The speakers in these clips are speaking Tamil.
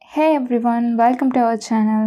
hey everyone welcome to our channel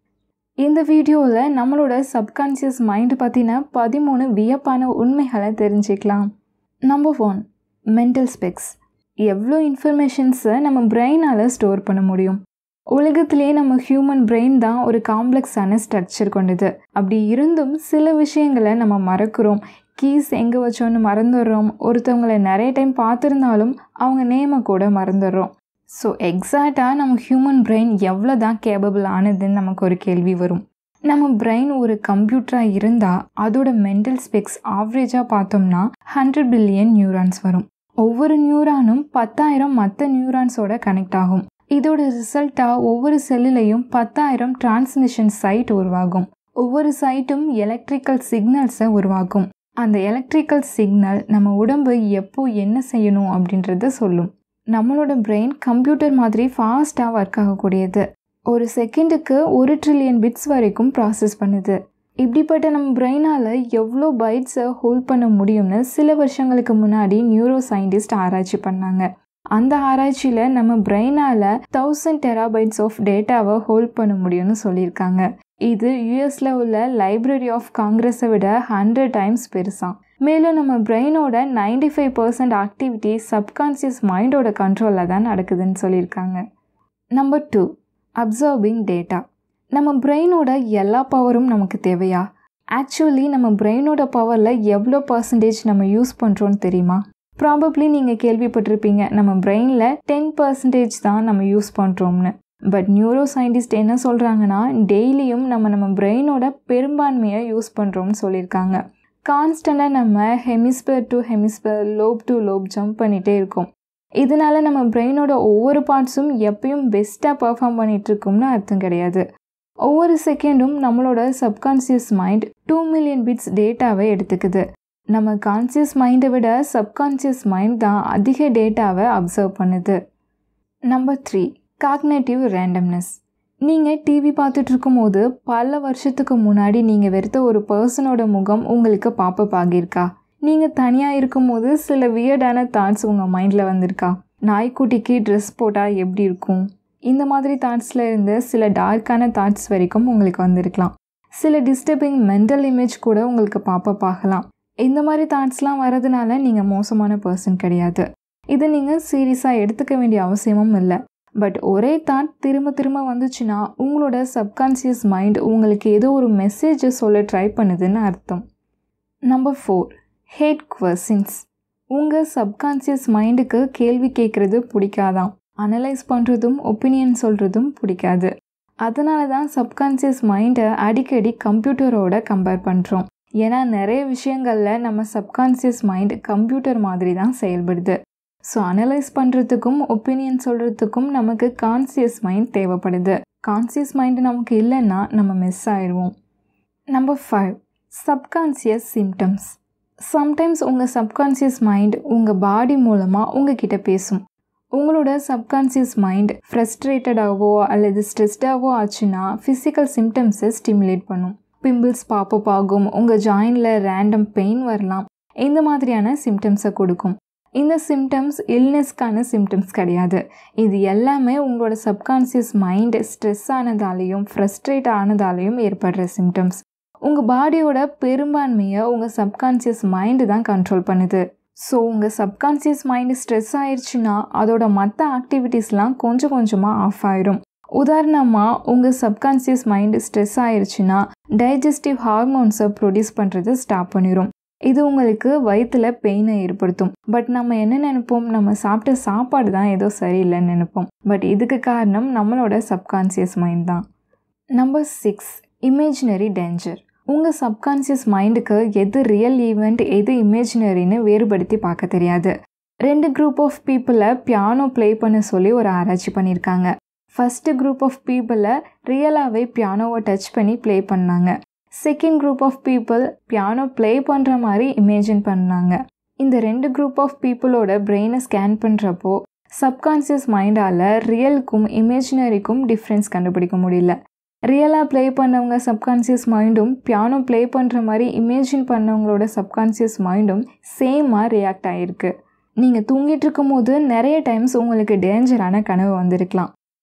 இந்த வீடியோவில் நம்மளோட சப்கான்ஷியஸ் மைண்ட் பற்றின பதிமூணு வியப்பான உண்மைகளை தெரிஞ்சுக்கலாம் நம்பர் ஒன் மென்டல் ஸ்பெக்ஸ் எவ்வளோ இன்ஃபர்மேஷன்ஸை நம்ம பிரெயினால் ஸ்டோர் பண்ண முடியும் உலகத்திலே நம்ம ஹியூமன் பிரெயின் தான் ஒரு காம்ப்ளெக்ஸான ஸ்ட்ரக்சர் கொண்டது அப்படி இருந்தும் சில விஷயங்களை நம்ம மறக்கிறோம் கீஸ் எங்கே வச்சோன்னு மறந்துடுறோம் ஒருத்தவங்களை நிறைய டைம் பார்த்துருந்தாலும் அவங்க நேமை கூட மறந்துடுறோம் ஸோ எக்ஸாக்டாக நம்ம ஹியூமன் பிரெயின் எவ்வளோ தான் கேபபிள் ஆனதுன்னு நமக்கு ஒரு கேள்வி வரும் நம்ம பிரெயின் ஒரு கம்ப்யூட்டராக இருந்தால் அதோட மென்டல் ஸ்பெக்ஸ் ஆவரேஜாக பார்த்தோம்னா ஹண்ட்ரட் பில்லியன் நியூரான்ஸ் வரும் ஒவ்வொரு நியூரானும் பத்தாயிரம் மற்ற நியூரான்ஸோட கனெக்ட் ஆகும் இதோட ரிசல்ட்டாக ஒவ்வொரு செல்லுலையும் பத்தாயிரம் டிரான்ஸ்மிஷன் சைட் உருவாகும் ஒவ்வொரு சைட்டும் எலக்ட்ரிக்கல் சிக்னல்ஸை உருவாக்கும் அந்த எலக்ட்ரிக்கல் சிக்னல் நம்ம உடம்பு எப்போ என்ன செய்யணும் அப்படின்றத சொல்லும் நம்மளோட பிரெயின் கம்ப்யூட்டர் மாதிரி ஃபாஸ்ட்டாக ஒர்க் ஆகக்கூடியது ஒரு செகண்டுக்கு ஒரு ட்ரில்லியன் பிட்ஸ் வரைக்கும் ப்ராசஸ் பண்ணுது இப்படிப்பட்ட நம்ம பிரெயினால் எவ்வளோ பைட்ஸை ஹோல்ட் பண்ண முடியும்னு சில வருஷங்களுக்கு முன்னாடி நியூரோ சயின்டிஸ்ட் ஆராய்ச்சி பண்ணாங்க அந்த ஆராய்ச்சியில் நம்ம பிரெயினால் தௌசண்ட் டெராபைட்ஸ் ஆஃப் டேட்டாவை ஹோல்ட் பண்ண முடியும்னு சொல்லியிருக்காங்க இது யூஎஸில் உள்ள லைப்ரரி ஆஃப் காங்கிரஸை விட ஹண்ட்ரட் டைம்ஸ் பெருசாம் மேலும் நம்ம பிரெயினோட ninety five percent activity subconscious மைண்டோட கண்ட்ரோலில் தான் நடக்குதுன்னு சொல்லியிருக்காங்க நம்பர் டூ அப்சர்விங் டேட்டா நம்ம பிரெயினோட எல்லா பவரும் நமக்கு தேவையா ஆக்சுவலி நம்ம பிரெயினோட பவரில் எவ்வளோ பர்சன்டேஜ் நம்ம யூஸ் பண்ணுறோன்னு தெரியுமா ப்ராபப்ளி நீங்கள் கேள்விப்பட்டிருப்பீங்க நம்ம பிரெயினில் டென் பர்சன்டேஜ் தான் நம்ம யூஸ் பண்ணுறோம்னு பட் நியூரோ சயின்டிஸ்ட் என்ன சொல்கிறாங்கன்னா டெய்லியும் நம்ம நம்ம பிரெயினோட பெரும்பான்மையை யூஸ் பண்ணுறோம்னு சொல்லியிருக்காங்க கான்ஸ்டண்ட்டாக நம்ம hemisphere to hemisphere lobe to lobe jump பண்ணிகிட்டே இருக்கோம் இதனால நம்ம பிரெயினோட ஒவ்வொரு பார்ட்ஸும் எப்பயும் பெஸ்ட்டாக பர்ஃபார்ம் பண்ணிகிட்டு இருக்கோம்னு அர்த்தம் கிடையாது ஒவ்வொரு செகண்டும் நம்மளோட subconscious mind two million bits டேட்டாவை எடுத்துக்குது நம்ம கான்சியஸ் மைண்டை விட சப்கான்சியஸ் மைண்ட் தான் அதிக டேட்டாவை அப்சர்வ் பண்ணுது நம்பர் த்ரீ காக்னேட்டிவ் ரேண்டம்னஸ் நீங்கள் டிவி பார்த்துட்டு இருக்கும்போது பல வருஷத்துக்கு முன்னாடி நீங்கள் வெறுத்த ஒரு பர்சனோட முகம் உங்களுக்கு பாப்பப் ஆகியிருக்கா நீங்கள் தனியாக இருக்கும்போது சில வியர்டான தாட்ஸ் உங்கள் மைண்டில் வந்திருக்கா நாய்க்குட்டிக்கு ட்ரெஸ் போட்டால் எப்படி இருக்கும் இந்த மாதிரி தாட்ஸில் இருந்து சில டார்க்கான தாட்ஸ் வரைக்கும் உங்களுக்கு வந்திருக்கலாம் சில டிஸ்டர்பிங் மென்டல் இமேஜ் கூட உங்களுக்கு பாப்பப் ஆகலாம் இந்த மாதிரி தாட்ஸ்லாம் வரதுனால நீங்கள் மோசமான பர்சன் கிடையாது இதை நீங்கள் சீரியஸாக எடுத்துக்க வேண்டிய அவசியமும் இல்லை பட் ஒரே தாட் திரும்ப திரும்ப வந்துச்சுன்னா உங்களோட சப்கான்சியஸ் மைண்ட் உங்களுக்கு ஏதோ ஒரு மெசேஜை சொல்ல ட்ரை பண்ணுதுன்னு அர்த்தம் நம்பர் ஃபோர் ஹேட் கொஸ்டின்ஸ் உங்கள் சப்கான்சியஸ் மைண்டுக்கு கேள்வி கேட்குறது பிடிக்காதான் அனலைஸ் பண்ணுறதும் ஒப்பீனியன் சொல்கிறதும் பிடிக்காது அதனால தான் சப்கான்சியஸ் மைண்டை அடிக்கடி கம்ப்யூட்டரோட கம்பேர் பண்ணுறோம் ஏன்னா நிறைய விஷயங்களில் நம்ம சப்கான்சியஸ் மைண்ட் கம்ப்யூட்டர் மாதிரி தான் செயல்படுது ஸோ அனலைஸ் பண்ணுறதுக்கும் ஒப்பீனியன் சொல்கிறதுக்கும் நமக்கு கான்சியஸ் மைண்ட் தேவைப்படுது கான்சியஸ் மைண்டு நமக்கு இல்லைன்னா நம்ம மிஸ் ஆயிடுவோம் number five subconscious symptoms sometimes உங்கள் சப்கான்சியஸ் மைண்ட் உங்கள் பாடி மூலமாக உங்ககிட்ட பேசும் உங்களோட சப்கான்சியஸ் மைண்ட் ஃப்ரஸ்ட்ரேட்டடாகவோ அல்லது ஸ்ட்ரெஸ்டாகவோ ஆச்சுன்னா ஃபிசிக்கல் சிம்டம்ஸை ஸ்டிமுலேட் பண்ணும் பிம்பிள்ஸ் பாப்பப் ஆகும் உங்கள் ஜாயினில் ரேண்டம் பெயின் வரலாம் இந்த மாதிரியான சிம்டம்ஸை கொடுக்கும் இந்த சிம்டம்ஸ் இல்னஸ்க்கான சிம்டம்ஸ் கிடையாது இது எல்லாமே உங்களோட சப்கான்சியஸ் மைண்ட் ஸ்ட்ரெஸ் ஆனதாலேயும் ஃப்ரஸ்ட்ரேட் ஆனதாலேயும் ஏற்படுற சிம்டம்ஸ் உங்கள் பாடியோட பெரும்பான்மையை உங்கள் சப்கான்சியஸ் மைண்டு தான் கண்ட்ரோல் பண்ணுது ஸோ உங்கள் சப்கான்சியஸ் மைண்டு ஸ்ட்ரெஸ் ஆயிடுச்சுன்னா அதோட மற்ற ஆக்டிவிட்டீஸ்லாம் கொஞ்சம் கொஞ்சமாக ஆஃப் ஆயிரும் உதாரணமாக உங்கள் சப்கான்சியஸ் மைண்டு ஸ்ட்ரெஸ் ஆயிடுச்சுன்னா டைஜஸ்டிவ் ஹார்மோன்ஸை ப்ரொடியூஸ் பண்ணுறது ஸ்டாப் பண்ணிடும் இது உங்களுக்கு வயிற்றில் பெயினை ஏற்படுத்தும் பட் நம்ம என்ன நினைப்போம் நம்ம சாப்பிட்ட சாப்பாடு தான் ஏதோ சரியில்லைன்னு நினைப்போம் பட் இதுக்கு காரணம் நம்மளோட சப்கான்சியஸ் மைண்ட் தான் நம்பர் சிக்ஸ் இமேஜினரி டேஞ்சர் உங்கள் சப்கான்சியஸ் மைண்டுக்கு எது ரியல் ஈவெண்ட் எது இமேஜினரின்னு வேறுபடுத்தி பார்க்க தெரியாது ரெண்டு குரூப் ஆஃப் பீப்புளை பியானோ ப்ளே பண்ண சொல்லி ஒரு ஆராய்ச்சி பண்ணியிருக்காங்க ஃபஸ்ட்டு குரூப் ஆஃப் பீப்புளை ரியலாகவே பியானோவை டச் பண்ணி ப்ளே பண்ணாங்க second group of people piano play பண்ணுற மாதிரி இமேஜின் பண்ணாங்க இந்த ரெண்டு குரூப் ஆஃப் பீப்புளோட பிரெயினை ஸ்கேன் பண்ணுறப்போ சப்கான்சியஸ் மைண்டால் ரியலுக்கும் இமேஜினரிக்கும் டிஃப்ரென்ஸ் கண்டுபிடிக்க முடியல ரியலாக ப்ளே பண்ணவங்க சப்கான்சியஸ் மைண்டும் பியானோ ப்ளே பண்ணுற மாதிரி இமேஜின் பண்ணவங்களோட சப்கான்சியஸ் மைண்டும் சேமாக ரியாக்ட் ஆகிருக்கு நீங்கள் தூங்கிட்டு இருக்கும்போது நிறைய டைம்ஸ் உங்களுக்கு டேஞ்சரான கனவு வந்திருக்கலாம்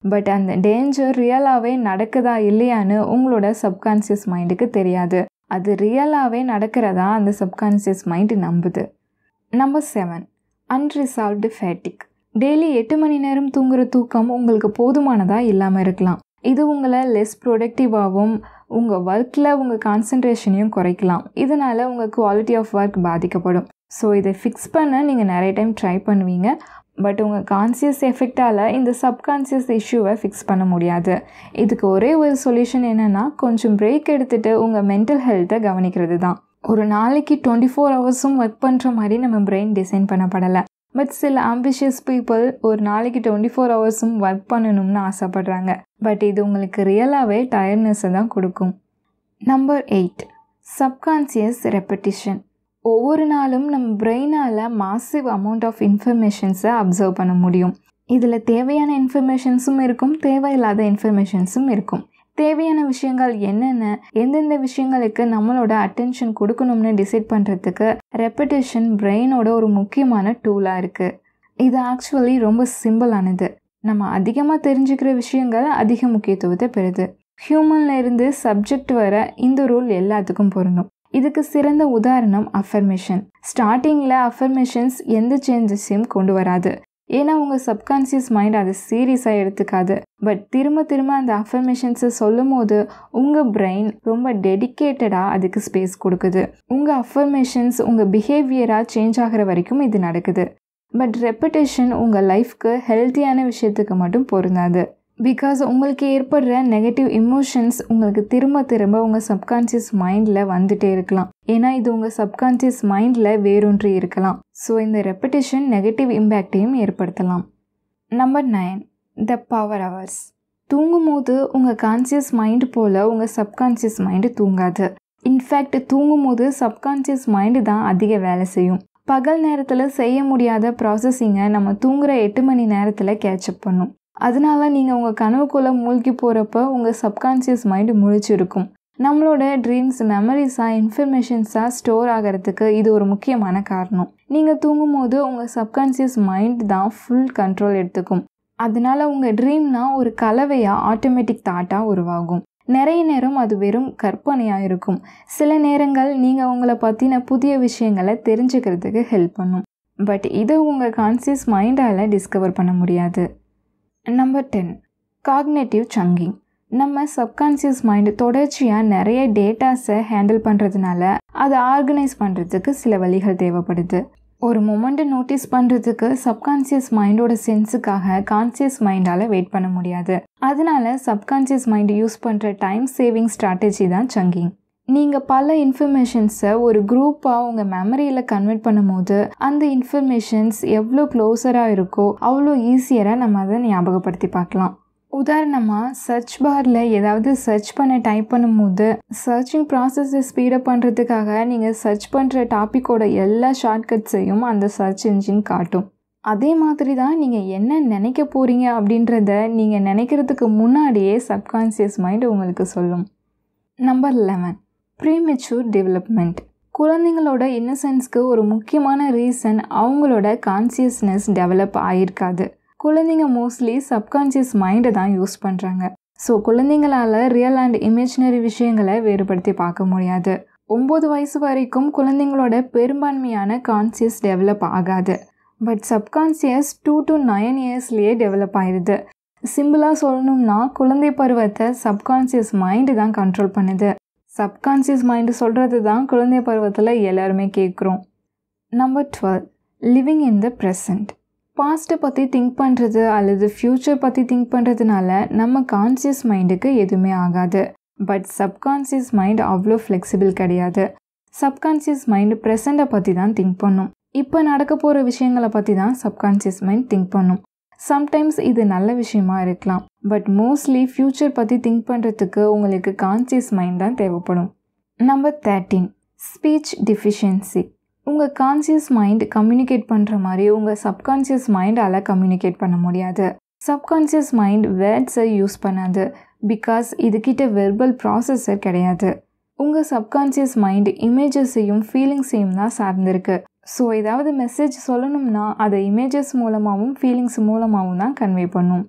பட் அந்த டேஞ்சர் ரியலாகவே நடக்குதா இல்லையான்னு உங்களோட சப்கான்சியஸ் மைண்டுக்கு தெரியாது அது ரியலாகவே நடக்கிறதா அந்த சப்கான்சியஸ் மைண்டு நம்புது number seven unresolved fatigue daily எட்டு மணி நேரம் தூங்குற தூக்கம் உங்களுக்கு போதுமானதாக இல்லாமல் இருக்கலாம் இது உங்களை லெஸ் ப்ரொடக்டிவாகவும் உங்கள் ஒர்க்கில் உங்கள் கான்சன்ட்ரேஷனையும் குறைக்கலாம் இதனால் உங்கள் குவாலிட்டி ஆஃப் ஒர்க் பாதிக்கப்படும் ஸோ இதை ஃபிக்ஸ் பண்ண நீங்கள் நிறைய டைம் ட்ரை பண்ணுவீங்க பட் உங்கள் கான்சியஸ் எஃபெக்டால் இந்த சப்கான்சியஸ் இஷ்யூவை ஃபிக்ஸ் பண்ண முடியாது இதுக்கு ஒரே ஒரு சொல்யூஷன் என்னென்னா கொஞ்சம் பிரேக் எடுத்துகிட்டு உங்கள் மென்டல் ஹெல்த்தை கவனிக்கிறது தான் ஒரு நாளைக்கு டுவெண்ட்டி ஃபோர் ஹவர்ஸும் ஒர்க் பண்ணுற மாதிரி நம்ம பிரெயின் டிசைன் பண்ணப்படலை பட் சில ஆம்பிஷியஸ் பீப்புள் ஒரு நாளைக்கு டுவெண்ட்டி ஃபோர் ஹவர்ஸும் ஒர்க் பண்ணணும்னு ஆசைப்படுறாங்க பட் இது உங்களுக்கு ரியலாகவே டயர்ட்னஸை தான் கொடுக்கும் நம்பர் எயிட் சப்கான்சியஸ் ரெப்படிஷன் ஒவ்வொரு நாளும் நம்ம பிரெயினால் மாசிவ் அமௌண்ட் ஆஃப் இன்ஃபர்மேஷன்ஸை அப்சர்வ் பண்ண முடியும் இதில் தேவையான இன்ஃபர்மேஷன்ஸும் இருக்கும் தேவையில்லாத இன்ஃபர்மேஷன்ஸும் இருக்கும் தேவையான விஷயங்கள் என்னென்ன எந்தெந்த விஷயங்களுக்கு நம்மளோட அட்டென்ஷன் கொடுக்கணும்னு டிசைட் பண்ணுறதுக்கு ரெப்படேஷன் பிரெயினோட ஒரு முக்கியமான டூலாக இருக்குது இது ஆக்சுவலி ரொம்ப சிம்பிளானது நம்ம அதிகமாக தெரிஞ்சுக்கிற விஷயங்கள் அதிக முக்கியத்துவத்தை பெறுது ஹியூமன்ல இருந்து சப்ஜெக்ட் வர இந்த ரூல் எல்லாத்துக்கும் பொருந்தும் இதுக்கு சிறந்த உதாரணம் அஃபர்மேஷன் ஸ்டார்டிங்கில் அஃபர்மேஷன்ஸ் எந்த சேஞ்சஸையும் கொண்டு வராது ஏன்னா உங்கள் சப்கான்சியஸ் மைண்ட் அதை சீரியஸாக எடுத்துக்காது பட் திரும்ப திரும்ப அந்த அஃபர்மேஷன்ஸை சொல்லும் போது உங்கள் பிரெயின் ரொம்ப டெடிக்கேட்டடாக அதுக்கு ஸ்பேஸ் கொடுக்குது உங்கள் அஃபர்மேஷன்ஸ் உங்கள் பிஹேவியராக சேஞ்ச் ஆகிற வரைக்கும் இது நடக்குது பட் ரெப்படேஷன் உங்கள் லைஃப்க்கு ஹெல்த்தியான விஷயத்துக்கு மட்டும் பொருந்தாது பிகாஸ் உங்களுக்கு ஏற்படுற நெகட்டிவ் இமோஷன்ஸ் உங்களுக்கு திரும்ப திரும்ப உங்கள் சப்கான்சியஸ் மைண்டில் வந்துட்டே இருக்கலாம் ஏன்னா இது உங்கள் சப்கான்சியஸ் மைண்டில் வேரூன்றி இருக்கலாம் ஸோ இந்த ரெப்படேஷன் நெகட்டிவ் இம்பேக்டையும் ஏற்படுத்தலாம் number nine the power hours தூங்கும் போது உங்கள் கான்சியஸ் மைண்டு போல் உங்கள் சப்கான்சியஸ் மைண்டு தூங்காது இன்ஃபேக்ட் தூங்கும் போது சப்கான்சியஸ் மைண்டு தான் அதிக வேலை செய்யும் பகல் நேரத்தில் செய்ய முடியாத ப்ராசஸிங்கை நம்ம தூங்குற எட்டு மணி நேரத்தில் கேட்சப் பண்ணும் அதனால நீங்கள் உங்கள் கனவுக்குள்ளே மூழ்கி போகிறப்ப உங்கள் சப்கான்சியஸ் மைண்டு முழிச்சிருக்கும் நம்மளோட ட்ரீம்ஸ் மெமரிஸாக இன்ஃபர்மேஷன்ஸாக ஸ்டோர் ஆகிறதுக்கு இது ஒரு முக்கியமான காரணம் நீங்கள் தூங்கும் போது உங்கள் சப்கான்சியஸ் மைண்ட் தான் ஃபுல் கண்ட்ரோல் எடுத்துக்கும் அதனால உங்கள் ட்ரீம்னா ஒரு கலவையாக ஆட்டோமேட்டிக் தாட்டாக உருவாகும் நிறைய நேரம் அது வெறும் கற்பனையாக இருக்கும் சில நேரங்கள் நீங்கள் உங்களை பற்றின புதிய விஷயங்களை தெரிஞ்சுக்கிறதுக்கு ஹெல்ப் பண்ணும் பட் இதை உங்கள் கான்சியஸ் மைண்டால் டிஸ்கவர் பண்ண முடியாது நம்பர் டென் காக்னேட்டிவ் சங்கிங் நம்ம சப்கான்சியஸ் மைண்டு தொடர்ச்சியாக நிறைய டேட்டாஸை ஹேண்டில் பண்ணுறதுனால அதை ஆர்கனைஸ் பண்ணுறதுக்கு சில வழிகள் தேவைப்படுது ஒரு மொமெண்ட்டை நோட்டீஸ் பண்ணுறதுக்கு சப்கான்சியஸ் மைண்டோட சென்ஸுக்காக கான்சியஸ் மைண்டால் வெயிட் பண்ண முடியாது அதனால சப்கான்சியஸ் மைண்டு யூஸ் பண்ணுற டைம் சேவிங் ஸ்ட்ராட்டஜி தான் சங்கிங் நீங்கள் பல இன்ஃபர்மேஷன்ஸை ஒரு குரூப்பாக உங்கள் மெமரியில் கன்வெர்ட் பண்ணும்போது அந்த இன்ஃபர்மேஷன்ஸ் எவ்வளோ க்ளோஸராக இருக்கோ அவ்வளோ ஈஸியராக நம்ம அதை ஞாபகப்படுத்தி பார்க்கலாம் உதாரணமாக சர்ச் பாரில் ஏதாவது சர்ச் பண்ண டைப் பண்ணும்போது சர்ச்சிங் ப்ராசஸை ஸ்பீடப் பண்ணுறதுக்காக நீங்கள் சர்ச் பண்ணுற டாப்பிக்கோட எல்லா ஷார்ட்கட்ஸையும் அந்த சர்ச் இன்ஜின் காட்டும் அதே மாதிரி தான் நீங்கள் என்ன நினைக்க போகிறீங்க அப்படின்றத நீங்கள் நினைக்கிறதுக்கு முன்னாடியே சப்கான்சியஸ் மைண்ட் உங்களுக்கு சொல்லும் நம்பர் லெவன் ப்ரீமெச்சூர் டெவலப்மெண்ட் குழந்தைங்களோட இன்னசென்ஸ்க்கு ஒரு முக்கியமான ரீசன் அவங்களோட கான்சியஸ்னஸ் டெவலப் ஆகிருக்காது குழந்தைங்க மோஸ்ட்லி சப்கான்சியஸ் மைண்டை தான் யூஸ் பண்ணுறாங்க ஸோ குழந்தைங்களால் ரியல் அண்ட் இமேஜினரி விஷயங்களை வேறுபடுத்தி பார்க்க முடியாது ஒம்பது வயசு வரைக்கும் குழந்தைங்களோட பெரும்பான்மையான கான்சியஸ் டெவலப் ஆகாது but subconscious two to nine இயர்ஸ்லேயே டெவலப் ஆயிடுது சிம்பிளாக சொல்லணும்னா குழந்தை பருவத்தை சப்கான்சியஸ் மைண்டு தான் கண்ட்ரோல் பண்ணுது சப்கான்சியஸ் மைண்டு சொல்கிறது தான் குழந்தை பருவத்தில் எல்லாருமே கேட்குறோம் number twelve living in the present பாஸ்ட்டை பற்றி திங்க் பண்ணுறது அல்லது ஃப்யூச்சர் பற்றி திங்க் பண்ணுறதுனால நம்ம கான்சியஸ் மைண்டுக்கு எதுவுமே ஆகாது பட் சப்கான்சியஸ் மைண்ட் அவ்வளோ ஃப்ளெக்சிபிள் கிடையாது சப்கான்சியஸ் மைண்டு ப்ரெசண்ட்டை பற்றி தான் திங்க் பண்ணும் இப்போ நடக்க போகிற விஷயங்களை பற்றி தான் சப்கான்சியஸ் மைண்ட் திங்க் பண்ணும் சம்டைம்ஸ் இது நல்ல விஷயமா இருக்கலாம் பட் மோஸ்ட்லி ஃப்யூச்சர் பற்றி திங்க் பண்ணுறதுக்கு உங்களுக்கு கான்சியஸ் மைண்ட் தான் தேவைப்படும் நம்பர் தேர்ட்டீன் ஸ்பீச் டிஃபிஷியன்சி உங்கள் கான்சியஸ் மைண்ட் கம்யூனிகேட் பண்ணுற மாதிரி உங்கள் சப்கான்சியஸ் மைண்டால் கம்யூனிகேட் பண்ண முடியாது சப்கான்சியஸ் மைண்ட் வேர்ட்ஸை யூஸ் பண்ணாது பிகாஸ் இதுக்கிட்ட வெர்பல் ப்ராசஸர் கிடையாது உங்கள் சப்கான்சியஸ் மைண்ட் இமேஜஸையும் ஃபீலிங்ஸையும் தான் சார்ந்திருக்கு ஸோ ஏதாவது மெசேஜ் சொல்லணும்னா அதை இமேஜஸ் மூலமாகவும் ஃபீலிங்ஸ் மூலமாகவும் தான் கன்வே பண்ணும்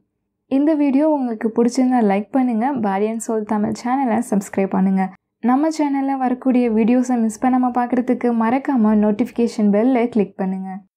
இந்த வீடியோ உங்களுக்கு பிடிச்சிருந்தா லைக் பண்ணுங்கள் பாடி அண்ட் சோல் தமிழ் சேனலை சப்ஸ்கிரைப் பண்ணுங்கள் நம்ம சேனலில் வரக்கூடிய வீடியோஸை மிஸ் பண்ணாமல் பார்க்குறதுக்கு மறக்காமல் நோட்டிஃபிகேஷன் பெல்லை கிளிக் பண்ணுங்கள்